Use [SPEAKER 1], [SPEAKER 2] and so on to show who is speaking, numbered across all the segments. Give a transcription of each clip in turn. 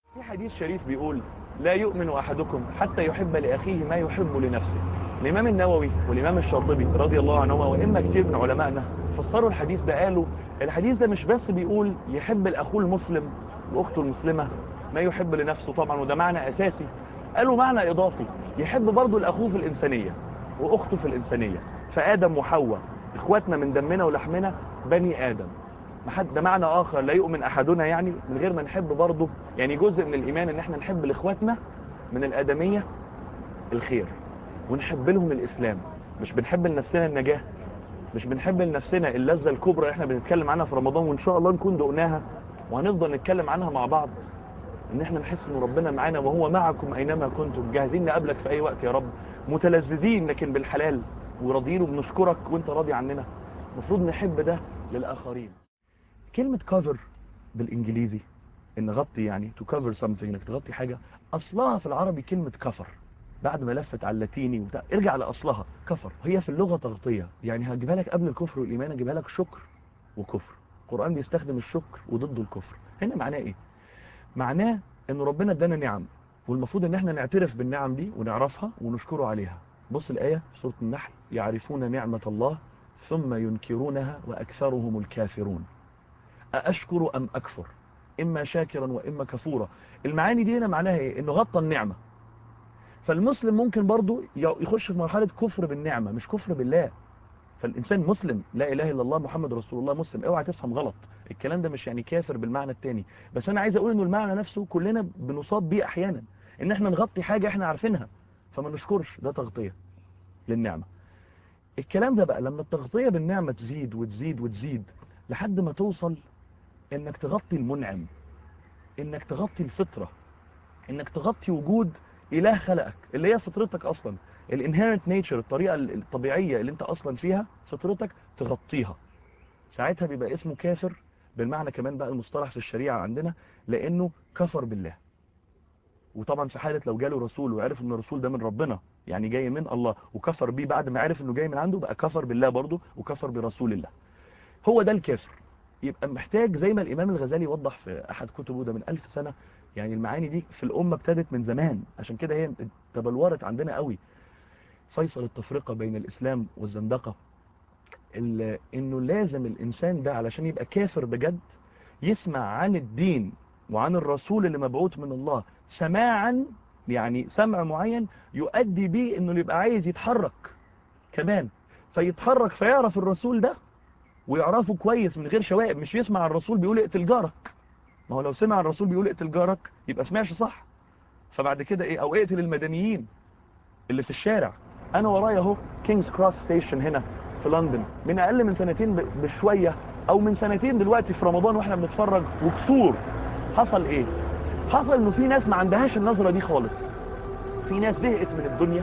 [SPEAKER 1] في حديث شريف بيقول لا يؤمن أحدكم حتى يحب لأخيه ما يحب لنفسه الإمام النووي والإمام الشاطبي رضي الله عنهما وإما كتير من علمائنا فسروا الحديث ده قالوا الحديث ده مش بس بيقول يحب الأخوه المسلم وأخته المسلمة ما يحب لنفسه طبعا وده معنى أساسي قالوا معنى إضافي يحب برضه الأخوه في الإنسانية وأخته في الإنسانية فآدم وحواء إخواتنا من دمنا ولحمنا بني آدم محد ده معنى آخر لا يؤمن أحدنا يعني من غير ما نحب برضه يعني جزء من الإيمان إن احنا نحب لإخواتنا من الآدمية الخير ونحب لهم الإسلام مش بنحب لنفسنا النجاة مش بنحب لنفسنا اللذة الكبرى اللي احنا بنتكلم عنها في رمضان وإن شاء الله نكون دقناها وهنفضل نتكلم عنها مع بعض ان احنا نحس ان ربنا معانا وهو معكم اينما كنتم جاهزين نقابلك في اي وقت يا رب متلذذين لكن بالحلال وراضيين وبنشكرك وانت راضي عننا المفروض نحب ده للاخرين كلمة cover بالانجليزي ان غطي يعني to cover something انك تغطي حاجة اصلها في العربي كلمة كفر بعد ما لفت على اللاتيني وبتاع ارجع لاصلها كفر هي في اللغة تغطية يعني هجيبها لك قبل الكفر والايمان هجيبها لك شكر وكفر القرآن بيستخدم الشكر وضده الكفر هنا معناه ايه معناه ان ربنا ادانا نعم والمفروض ان احنا نعترف بالنعم دي ونعرفها ونشكره عليها بص الآية في سورة النحل يعرفون نعمة الله ثم ينكرونها وأكثرهم الكافرون أأشكر أم أكفر إما شاكرا وإما كفورا المعاني دي هنا معناها إيه إنه غطى النعمة فالمسلم ممكن برضو يخش في مرحلة كفر بالنعمة مش كفر بالله فالإنسان مسلم لا إله إلا الله محمد رسول الله مسلم اوعى تفهم غلط الكلام ده مش يعني كافر بالمعنى التاني بس أنا عايز أقول إنه المعنى نفسه كلنا بنصاب بيه أحيانا إن إحنا نغطي حاجة إحنا عارفينها فما نشكرش ده تغطية للنعمة الكلام ده بقى لما التغطية بالنعمة تزيد وتزيد وتزيد لحد ما توصل إنك تغطي المنعم إنك تغطي الفطرة إنك تغطي وجود إله خلقك اللي هي فطرتك أصلا الانهيرنت نيتشر الطريقة الطبيعية اللي انت اصلا فيها فطرتك تغطيها ساعتها بيبقى اسمه كافر بالمعنى كمان بقى المصطلح في الشريعة عندنا لانه كفر بالله وطبعا في حالة لو جاله رسول وعرف ان الرسول ده من ربنا يعني جاي من الله وكفر بيه بعد ما عرف انه جاي من عنده بقى كفر بالله برضه وكفر برسول الله هو ده الكافر يبقى محتاج زي ما الامام الغزالي وضح في احد كتبه ده من ألف سنة يعني المعاني دي في الامة ابتدت من زمان عشان كده هي تبلورت عندنا قوي فيصل التفرقة بين الإسلام والزندقة إنه لازم الإنسان ده علشان يبقى كافر بجد يسمع عن الدين وعن الرسول اللي مبعوث من الله سماعا يعني سمع معين يؤدي به إنه يبقى عايز يتحرك كمان فيتحرك فيعرف الرسول ده ويعرفه كويس من غير شوائب مش يسمع الرسول بيقول اقتل جارك ما هو لو سمع الرسول بيقول اقتل جارك يبقى سمعش صح فبعد كده ايه او اقتل المدنيين اللي في الشارع انا ورايا اهو كينجز كروس ستيشن هنا في لندن من اقل من سنتين بشوية او من سنتين دلوقتي في رمضان واحنا بنتفرج وكسور حصل ايه حصل انه في ناس ما عندهاش النظرة دي خالص في ناس زهقت من الدنيا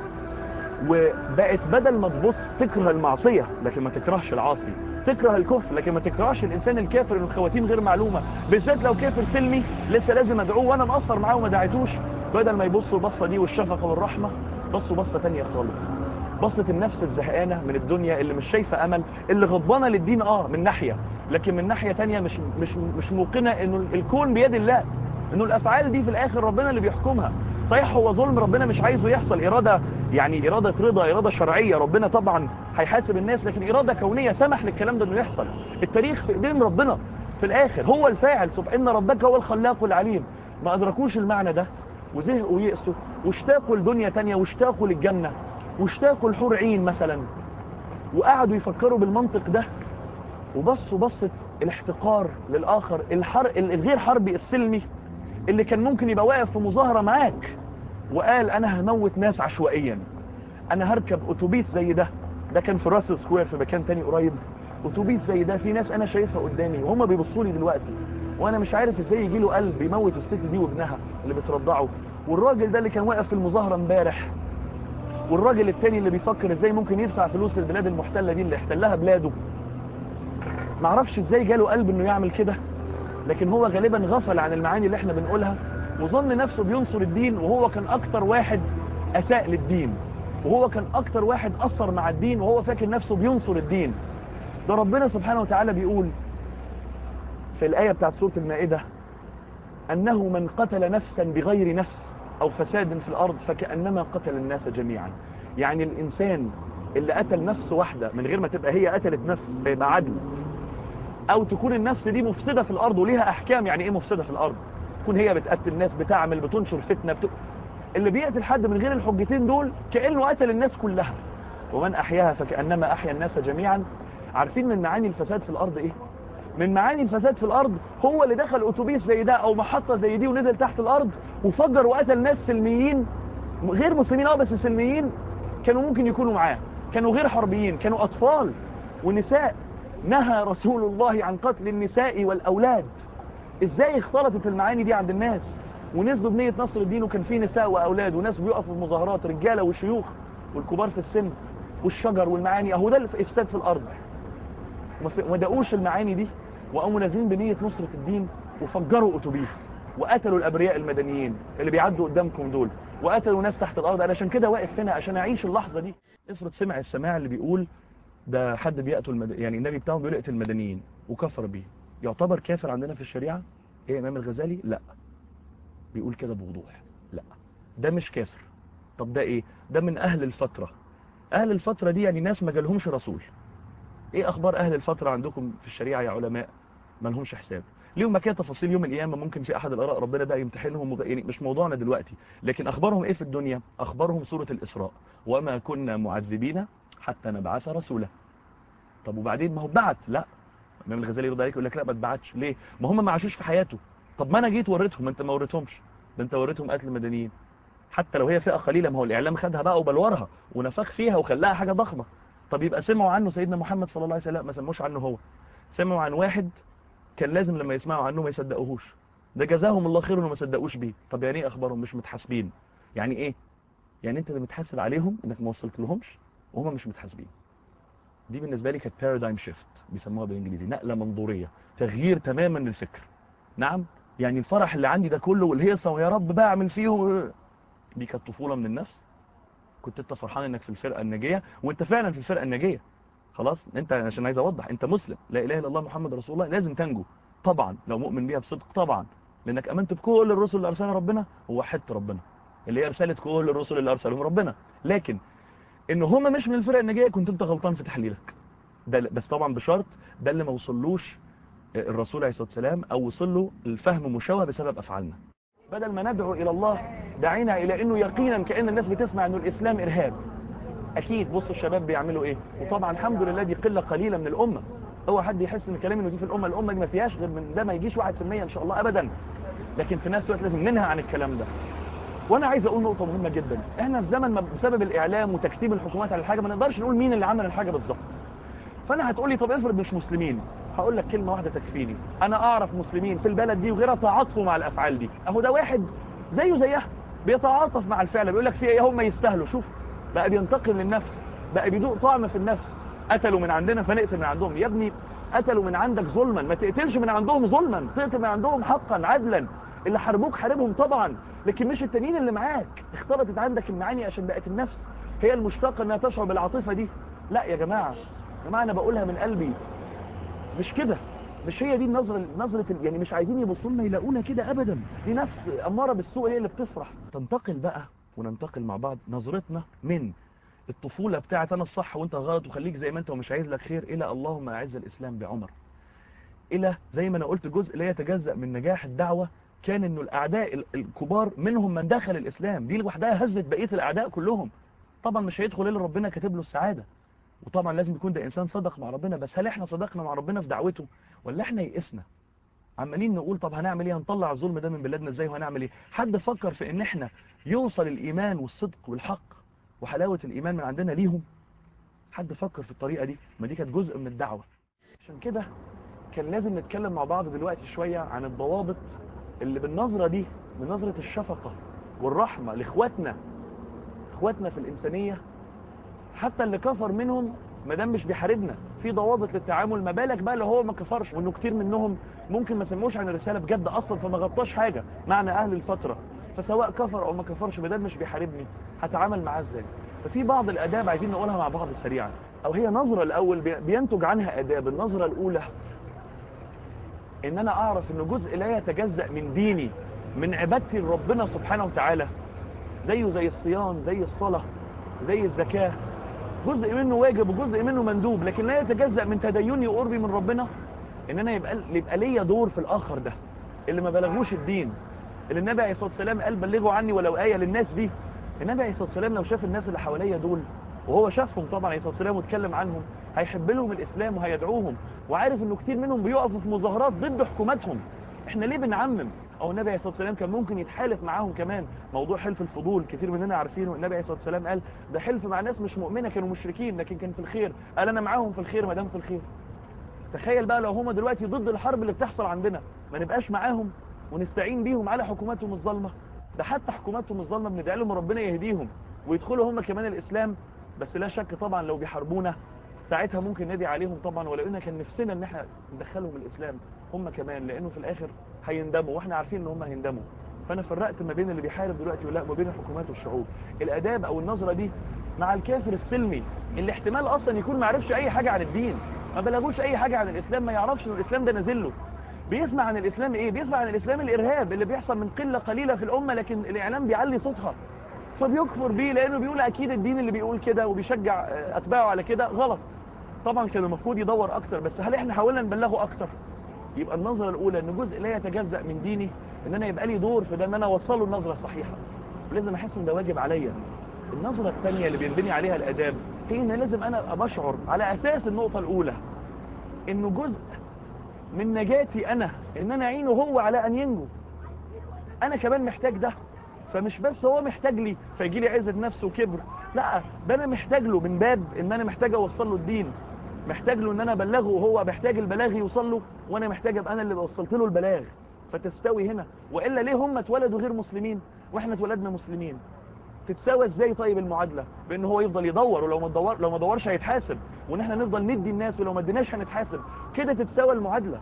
[SPEAKER 1] وبقت بدل ما تبص تكره المعصية لكن ما تكرهش العاصي تكره الكفر لكن ما تكرهش الانسان الكافر اللي الخواتيم غير معلومة بالذات لو كافر سلمي لسه لازم ادعوه وانا مقصر معاه وما دعيتوش بدل ما يبصوا البصة دي والشفقة والرحمة بصوا بصة تانية خالص بصة النفس الزهقانة من الدنيا اللي مش شايفة امل اللي غضبانة للدين اه من ناحية لكن من ناحية تانية مش مش مش موقنة انه الكون بيد الله انه الافعال دي في الاخر ربنا اللي بيحكمها صحيح هو ظلم ربنا مش عايزه يحصل ارادة يعني ارادة رضا ارادة شرعية ربنا طبعا هيحاسب الناس لكن ارادة كونية سمح للكلام ده انه يحصل التاريخ في ايدين ربنا في الاخر هو الفاعل سبحان ربك هو الخلاق العليم ما ادركوش المعنى ده وزهقوا ويأسوا واشتاقوا لدنيا تانية واشتاقوا للجنة واشتاقوا لحور عين مثلا وقعدوا يفكروا بالمنطق ده وبصوا بصة الاحتقار للآخر الحر... الغير حربي السلمي اللي كان ممكن يبقى واقف في مظاهرة معاك وقال انا هموت ناس عشوائيا انا هركب اتوبيس زي ده ده كان في راس سكوير في مكان تاني قريب اتوبيس زي ده في ناس انا شايفها قدامي وهم بيبصوا لي دلوقتي وانا مش عارف ازاي يجي له قلب يموت الست دي وابنها اللي بترضعه والراجل ده اللي كان واقف في المظاهرة امبارح والراجل التاني اللي بيفكر ازاي ممكن يدفع فلوس للبلاد المحتلة دي اللي احتلها بلاده معرفش ازاي جاله قلب انه يعمل كده لكن هو غالبا غفل عن المعاني اللي احنا بنقولها وظن نفسه بينصر الدين وهو كان اكتر واحد اساء للدين وهو كان اكتر واحد اثر مع الدين وهو فاكر نفسه بينصر الدين ده ربنا سبحانه وتعالى بيقول في الآية بتاعت سورة المائدة أنه من قتل نفسا بغير نفس أو فساد في الأرض فكأنما قتل الناس جميعا يعني الإنسان اللي قتل نفس واحدة من غير ما تبقى هي قتلت نفس فيبقى عدل أو تكون النفس دي مفسدة في الأرض وليها أحكام يعني إيه مفسدة في الأرض تكون هي بتقتل ناس بتعمل بتنشر فتنة بت... اللي بيقتل حد من غير الحجتين دول كأنه قتل الناس كلها ومن أحياها فكأنما أحيا الناس جميعا عارفين من معاني الفساد في الأرض إيه من معاني الفساد في الأرض هو اللي دخل أتوبيس زي ده أو محطة زي دي ونزل تحت الأرض وفجر وقتل ناس سلميين غير مسلمين اه بس سلميين كانوا ممكن يكونوا معاه كانوا غير حربيين كانوا أطفال ونساء نهى رسول الله عن قتل النساء والأولاد ازاي اختلطت المعاني دي عند الناس ونزلوا بنية نصر الدين وكان فيه نساء وأولاد وناس بيقفوا في مظاهرات رجالة وشيوخ والكبار في السن والشجر والمعاني اهو ده الافساد في الارض وما دقوش المعاني دي وقاموا نازلين بنية نصرة الدين وفجروا اتوبيس وقتلوا الابرياء المدنيين اللي بيعدوا قدامكم دول وقتلوا ناس تحت الارض انا عشان كده واقف هنا عشان اعيش اللحظة دي افرض سمع السماع اللي بيقول ده حد بيقتل المد... يعني النبي بتاعهم بيقول اقتل المدنيين وكفر بيه يعتبر كافر عندنا في الشريعة ايه امام الغزالي لا بيقول كده بوضوح لا ده مش كافر طب ده ايه ده من اهل الفترة اهل الفترة دي يعني ناس ما جالهمش رسول ايه اخبار اهل الفترة عندكم في الشريعة يا علماء ما لهمش حساب ليهم ما كده تفاصيل يوم القيامة ممكن في احد الاراء ربنا بقى يمتحنهم وغ... يعني مش موضوعنا دلوقتي لكن اخبارهم ايه في الدنيا اخبارهم سورة الاسراء وما كنا معذبين حتى نبعث رسولا طب وبعدين ما هو بعت لا امام الغزالي يرد عليك يقول لك لا ما اتبعتش ليه ما هم ما عاشوش في حياته طب ما انا جيت وريتهم ما انت ما وريتهمش ده انت وريتهم قتل المدنيين حتى لو هي فئة قليلة ما هو الإعلام خدها بقى وبلورها ونفخ فيها وخلاها حاجة ضخمة طب يبقى سمعوا عنه سيدنا محمد صلى الله عليه وسلم ما سموش عنه هو سمعوا عن واحد كان لازم لما يسمعوا عنه ما يصدقوهوش ده جزاهم الله خير انه ما صدقوش بيه طب يعني ايه اخبارهم مش متحاسبين يعني ايه يعني انت اللي متحاسب عليهم انك ما وصلت لهمش وهم مش متحاسبين دي بالنسبة لي كانت بارادايم شيفت بيسموها بالانجليزي نقلة منظورية تغيير تماما للفكر نعم يعني الفرح اللي عندي ده كله والهيصة ويا رب بعمل فيه دي كانت طفولة من النفس كنت انت فرحان انك في الفرقة الناجية وانت فعلا في الفرقة الناجية خلاص انت عشان عايز اوضح انت مسلم لا اله الا الله محمد رسول الله لازم تنجو طبعا لو مؤمن بيها بصدق طبعا لانك امنت بكل الرسل اللي ارسلها ربنا ووحدت ربنا اللي هي رسالة كل الرسل اللي ارسلهم ربنا لكن ان هم مش من الفرقة الناجية كنت انت غلطان في تحليلك ده بس طبعا بشرط ده اللي ما وصلوش الرسول عليه الصلاة والسلام او وصل له الفهم مشوه بسبب افعالنا بدل ما ندعو الى الله دعينا الى انه يقينا كأن الناس بتسمع انه الاسلام ارهاب اكيد بصوا الشباب بيعملوا ايه وطبعا الحمد لله دي قلة قليلة من الامة هو حد يحس ان كلامي انه دي في الامة الامة دي ما فيهاش غير من ده ما يجيش 1% ان شاء الله ابدا لكن في نفس الوقت لازم ننهى عن الكلام ده وانا عايز اقول نقطة مهمة جدا احنا في زمن ما بسبب الاعلام وتكتيم الحكومات على الحاجة ما نقدرش نقول مين اللي عمل الحاجة بالظبط فانا هتقولي طب افرض مش مسلمين هقول لك كلمة واحدة تكفيني انا اعرف مسلمين في البلد دي وغيرها تعاطفوا مع الافعال دي اهو ده واحد زيه زيها بيتعاطف مع الفعل بيقول لك في ايه هم يستاهلوا شوف بقى بينتقم للنفس بقى بيدوق طعم في النفس قتلوا من عندنا فنقتل من عندهم يا ابني قتلوا من عندك ظلما ما تقتلش من عندهم ظلما تقتل من عندهم حقا عدلا اللي حاربوك حاربهم طبعا لكن مش التانيين اللي معاك اختلطت عندك المعاني عشان بقت النفس هي المشتاقه انها تشعر بالعاطفه دي لا يا جماعه يا جماعه انا بقولها من قلبي مش كده مش هي دي النظرة نظرة يعني مش عايزين يبصوا لنا يلاقونا كده ابدا دي نفس اماره بالسوء هي اللي بتفرح تنتقل بقى وننتقل مع بعض نظرتنا من الطفولة بتاعت انا الصح وانت غلط وخليك زي ما انت ومش عايز لك خير الى اللهم اعز الاسلام بعمر الى زي ما انا قلت جزء لا يتجزأ من نجاح الدعوة كان انه الاعداء الكبار منهم من دخل الاسلام دي لوحدها هزت بقية الاعداء كلهم طبعا مش هيدخل الا ربنا كاتب له السعادة وطبعا لازم يكون ده انسان صدق مع ربنا بس هل احنا صدقنا مع ربنا في دعوته ولا احنا يئسنا عمالين نقول طب هنعمل ايه هنطلع الظلم ده من بلادنا ازاي وهنعمل ايه حد فكر في ان احنا يوصل الايمان والصدق والحق وحلاوة الايمان من عندنا ليهم حد فكر في الطريقة دي ما دي كانت جزء من الدعوة عشان كده كان لازم نتكلم مع بعض دلوقتي شوية عن الضوابط اللي بالنظرة دي من نظرة الشفقة والرحمة لاخواتنا اخواتنا في الانسانية حتى اللي كفر منهم ما دام مش بيحاربنا في ضوابط للتعامل ما بالك بقى لو هو ما كفرش وانه كتير منهم ممكن ما سموش عن الرساله بجد اصلا فما غطاش حاجه معنى اهل الفتره فسواء كفر او ما كفرش ما دام مش بيحاربني هتعامل معاه ازاي ففي بعض الاداب عايزين نقولها مع بعض سريعا او هي نظره الاول بينتج عنها اداب النظره الاولى ان انا اعرف ان جزء لا يتجزأ من ديني من عبادتي لربنا سبحانه وتعالى زيه زي الصيام زي الصلاة زي الزكاة جزء منه واجب وجزء منه مندوب لكن لا يتجزأ من تديني وقربي من ربنا ان انا يبقى يبقى ليا دور في الاخر ده اللي ما بلغوش الدين اللي النبي عليه الصلاه والسلام قال بلغوا عني ولو ايه للناس دي النبي عليه الصلاه والسلام لو شاف الناس اللي حواليا دول وهو شافهم طبعا عليه الصلاه والسلام واتكلم عنهم هيحب لهم الاسلام وهيدعوهم وعارف انه كتير منهم بيقفوا في مظاهرات ضد حكوماتهم احنا ليه بنعمم او النبي عليه الصلاه والسلام كان ممكن يتحالف معاهم كمان موضوع حلف الفضول كتير مننا عارفينه النبي عليه الصلاه والسلام قال ده حلف مع ناس مش مؤمنه كانوا مشركين لكن كان في الخير قال انا معاهم في الخير ما دام في الخير تخيل بقى لو هم دلوقتي ضد الحرب اللي بتحصل عندنا ما نبقاش معاهم ونستعين بيهم على حكوماتهم الظالمه ده حتى حكوماتهم الظالمه بندعي لهم ربنا يهديهم ويدخلوا هم كمان الاسلام بس لا شك طبعا لو بيحاربونا ساعتها ممكن ندعي عليهم طبعا ولو ان كان نفسنا ان احنا ندخلهم الاسلام هم كمان لانه في الاخر هيندموا واحنا عارفين ان هم هيندموا فانا فرقت ما بين اللي بيحارب دلوقتي ولا ما بين الحكومات والشعوب الاداب او النظره دي مع الكافر السلمي اللي احتمال اصلا يكون ما عرفش اي حاجه عن الدين ما بلغوش اي حاجه عن الاسلام ما يعرفش ان الاسلام ده نازل له بيسمع عن الاسلام ايه بيسمع عن الاسلام الارهاب اللي بيحصل من قله قليله في الامه لكن الاعلام بيعلي صوتها فبيكفر بيه لانه بيقول اكيد الدين اللي بيقول كده وبيشجع اتباعه على كده غلط طبعا كان المفروض يدور اكتر بس هل احنا حاولنا نبلغه اكتر يبقى النظره الاولى ان جزء لا يتجزا من ديني ان انا يبقى لي دور في ده ان انا اوصله النظره الصحيحه ولازم احس ان ده واجب عليا النظره الثانيه اللي بينبني عليها الاداب هي ان لازم انا ابقى بشعر على اساس النقطه الاولى انه جزء من نجاتي انا ان انا اعينه هو على ان ينجو انا كمان محتاج ده فمش بس هو محتاج لي فيجي لي عزه نفس وكبر لا ده انا محتاج له من باب ان انا محتاج اوصل له الدين محتاج له ان انا ابلغه وهو محتاج البلاغ يوصل له وانا محتاج ابقى انا اللي وصلت له البلاغ فتستوي هنا والا ليه هم اتولدوا غير مسلمين واحنا اتولدنا مسلمين تتساوى ازاي طيب المعادله بان هو يفضل يدور ولو ما دور لو ما دورش هيتحاسب وان احنا نفضل ندي الناس ولو ما اديناش هنتحاسب كده تتساوى المعادله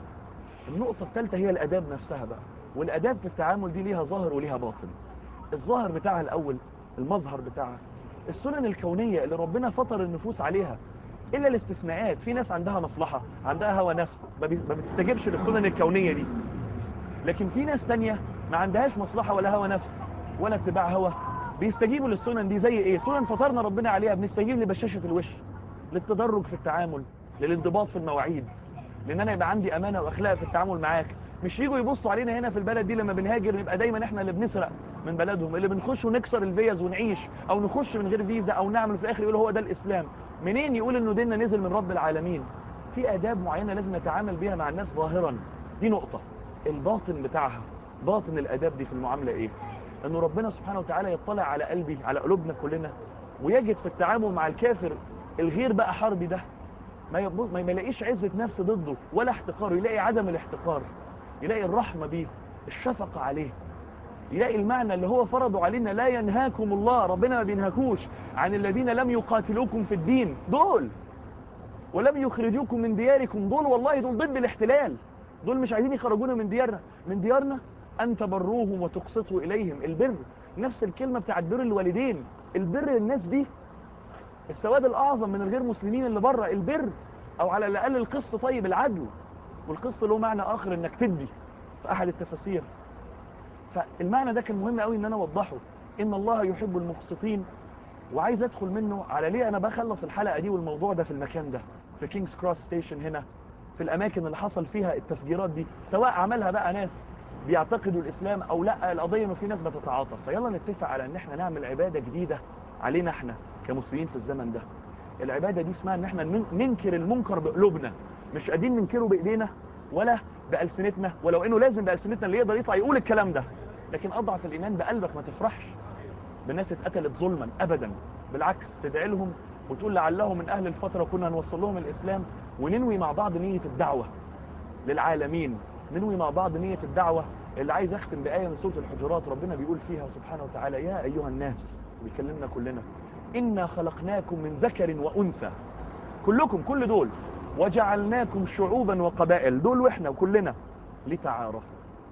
[SPEAKER 1] النقطه الثالثه هي الاداب نفسها بقى والاداب في التعامل دي ليها ظاهر وليها باطن الظاهر بتاعها الاول المظهر بتاعها السنن الكونيه اللي ربنا فطر النفوس عليها الا الاستثناءات في ناس عندها مصلحه عندها هوى نفس ما بتستجيبش للسنن الكونيه دي لكن في ناس تانية ما عندهاش مصلحه ولا هوى نفس ولا اتباع هوى بيستجيبوا للسنن دي زي ايه سنن فطرنا ربنا عليها بنستجيب لبشاشه الوش للتدرج في التعامل للانضباط في المواعيد لان انا يبقى عندي امانه واخلاق في التعامل معاك مش يجوا يبصوا علينا هنا في البلد دي لما بنهاجر نبقى دايما احنا اللي بنسرق من بلدهم اللي بنخش ونكسر الفيز ونعيش او نخش من غير فيزا او نعمل في الاخر يقول هو ده الاسلام منين يقول انه ديننا نزل من رب العالمين في اداب معينه لازم نتعامل بيها مع الناس ظاهرا دي نقطه الباطن بتاعها باطن الاداب دي في المعامله ايه انه ربنا سبحانه وتعالى يطلع على قلبي على قلوبنا كلنا ويجد في التعامل مع الكافر الغير بقى حربي ده ما يبص ما يلاقيش عزه نفس ضده ولا احتقاره يلاقي عدم الاحتقار يلاقي الرحمه بيه الشفقه عليه يلاقي المعنى اللي هو فرضه علينا لا ينهاكم الله ربنا ما بينهاكوش عن الذين لم يقاتلوكم في الدين دول ولم يخرجوكم من دياركم دول والله دول ضد الاحتلال دول مش عايزين يخرجونا من ديارنا من ديارنا أن تبروهم وتقسطوا إليهم البر نفس الكلمة بتاعت بر الوالدين البر الناس دي السواد الأعظم من الغير مسلمين اللي بره البر أو على الأقل القسط طيب العدل والقسط له معنى آخر إنك تدي في أحد التفاسير فالمعنى ده كان مهم قوي إن أنا أوضحه إن الله يحب المقسطين وعايز أدخل منه على ليه أنا بخلص الحلقة دي والموضوع ده في المكان ده في كينجز كروس ستيشن هنا في الأماكن اللي حصل فيها التفجيرات دي سواء عملها بقى ناس بيعتقدوا الإسلام أو لا القضية إنه في ناس بتتعاطف فيلا نتفق على إن إحنا نعمل عبادة جديدة علينا إحنا كمسلمين في الزمن ده العبادة دي اسمها إن إحنا ننكر المنكر بقلوبنا مش قادرين ننكره بإيدينا ولا بألسنتنا ولو إنه لازم بألسنتنا اللي يقدر يطلع يقول الكلام ده لكن أضعف الإيمان بقلبك ما تفرحش بناس اتقتلت ظلما أبدا بالعكس تدعي لهم وتقول لعلهم من أهل الفترة كنا نوصل لهم الإسلام وننوي مع بعض نية الدعوة للعالمين ننوي مع بعض نية الدعوة اللي عايز أختم بآية من سورة الحجرات ربنا بيقول فيها سبحانه وتعالى يا أيها الناس بيكلمنا كلنا إنا خلقناكم من ذكر وأنثى كلكم كل دول وجعلناكم شعوبا وقبائل دول وإحنا وكلنا لتعارفوا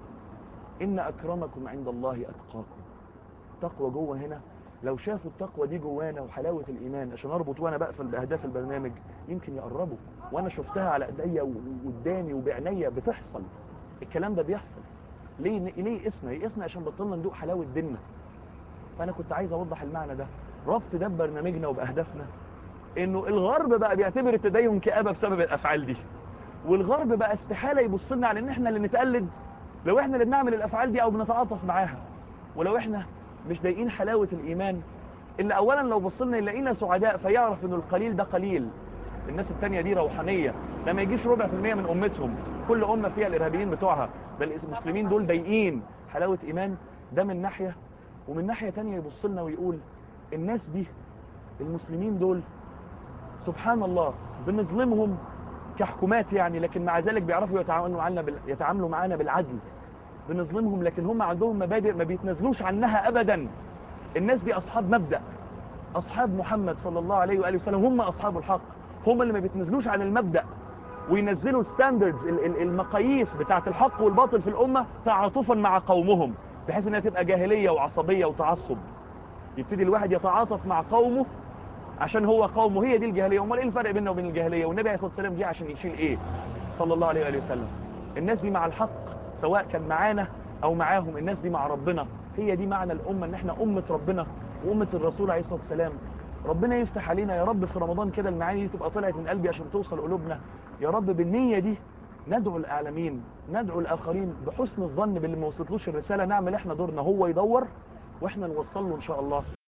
[SPEAKER 1] إن أكرمكم عند الله أتقاكم تقوى جوه هنا لو شافوا التقوى دي جوانا وحلاوة الإيمان عشان أربط وأنا بقفل بأهداف البرنامج يمكن يقربوا وانا شفتها على ايديا وقدامي وبعينيا بتحصل الكلام ده بيحصل ليه ليه يئسنا يئسنا عشان بطلنا ندوق حلاوه ديننا فانا كنت عايز اوضح المعنى ده ربط ده ببرنامجنا وباهدافنا انه الغرب بقى بيعتبر التدين كآبة بسبب الافعال دي والغرب بقى استحاله يبص لنا على ان احنا اللي نتقلد لو احنا اللي بنعمل الافعال دي او بنتعاطف معاها ولو احنا مش ضايقين حلاوه الايمان اللي اولا لو بصلنا يلاقينا سعداء فيعرف انه القليل ده قليل الناس التانية دي روحانية لما يجيش ربع في المية من امتهم كل امة فيها الارهابيين بتوعها ده المسلمين دول ضايقين حلاوة ايمان ده من ناحية ومن ناحية تانية يبص لنا ويقول الناس دي المسلمين دول سبحان الله بنظلمهم كحكومات يعني لكن مع ذلك بيعرفوا يتعاملوا معنا بال... يتعاملوا معانا بالعدل بنظلمهم لكن هم عندهم مبادئ ما بيتنازلوش عنها ابدا الناس دي اصحاب مبدأ اصحاب محمد صلى الله عليه واله وسلم هم اصحاب الحق هم اللي ما بيتنازلوش عن المبدأ وينزلوا الستاندردز المقاييس بتاعه الحق والباطل في الامه تعاطفا مع قومهم بحيث انها تبقى جاهليه وعصبيه وتعصب يبتدي الواحد يتعاطف مع قومه عشان هو قومه هي دي الجاهليه امال ايه الفرق بيننا وبين الجاهليه والنبي عليه الصلاه والسلام جه عشان يشيل ايه صلى الله عليه واله وسلم الناس دي مع الحق سواء كان معانا او معاهم الناس دي مع ربنا هي دي معنى الامه ان احنا امه ربنا وامه الرسول عليه الصلاه والسلام ربنا يفتح علينا يا رب في رمضان كده المعاني دي تبقى طلعت من قلبي عشان توصل قلوبنا يا رب بالنيه دي ندعو الاعلامين ندعو الاخرين بحسن الظن باللي ما وصلتلوش الرساله نعمل احنا دورنا هو يدور واحنا نوصل له ان شاء الله